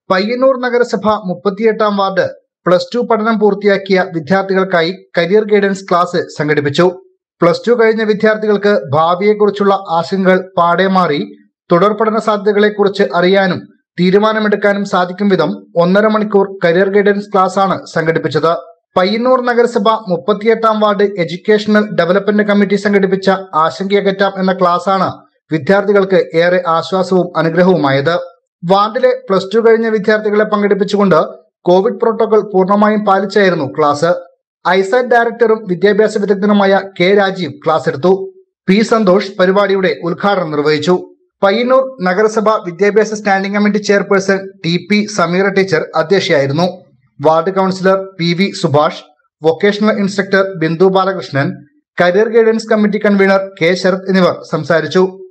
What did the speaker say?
പയ്യന്നൂർ നഗരസഭ മുപ്പത്തിയെട്ടാം ward plus two പഠനം പൂർത്തിയാക്കിയ വിദ്യാർത്ഥികൾക്കായി കരിയർ ഗൈഡൻസ് ക്ലാസ് സംഘടിപ്പിച്ചു പ്ലസ് ടു കഴിഞ്ഞ വിദ്യാർത്ഥികൾക്ക് ഭാവിയെക്കുറിച്ചുള്ള ആശങ്കകൾ പാടെ മാറി തുടർ പഠന സാധ്യതകളെക്കുറിച്ച് അറിയാനും തീരുമാനമെടുക്കാനും സാധിക്കും വിധം ഒന്നര മണിക്കൂർ കരിയർ ഗൈഡൻസ് ക്ലാസ് ആണ് സംഘടിപ്പിച്ചത് പയ്യന്നൂർ നഗരസഭ മുപ്പത്തിയെട്ടാം വാർഡ് എഡ്യൂക്കേഷണൽ ഡെവലപ്മെന്റ് കമ്മിറ്റി സംഘടിപ്പിച്ച ആശങ്കയകറ്റാം എന്ന ക്ലാസ് ആണ് വിദ്യാർത്ഥികൾക്ക് ഏറെ ആശ്വാസവും അനുഗ്രഹവുമായത് വാർഡിലെ പ്ലസ് ടു കഴിഞ്ഞ വിദ്യാർത്ഥികളെ പങ്കെടുപ്പിച്ചുകൊണ്ട് കോവിഡ് പ്രോട്ടോകോൾ പൂർണ്ണമായും പാലിച്ചായിരുന്നു ക്ലാസ് ഐസാറ്റ് ഡയറക്ടറും വിദ്യാഭ്യാസ വിദഗ്ധനുമായ കെ രാജീവ് ക്ലാസ് എടുത്തു പി സന്തോഷ് പരിപാടിയുടെ ഉദ്ഘാടനം നിർവഹിച്ചു പയ്യന്നൂർ നഗരസഭ വിദ്യാഭ്യാസ standing committee chairperson T P Sameera teacher അധ്യക്ഷയായിരുന്നു ward councillor P V Subhash vocational instructor Bindu Balakrishnan career guidance committee convener K Sarath എന്നിവർ സംസാരിച്ചു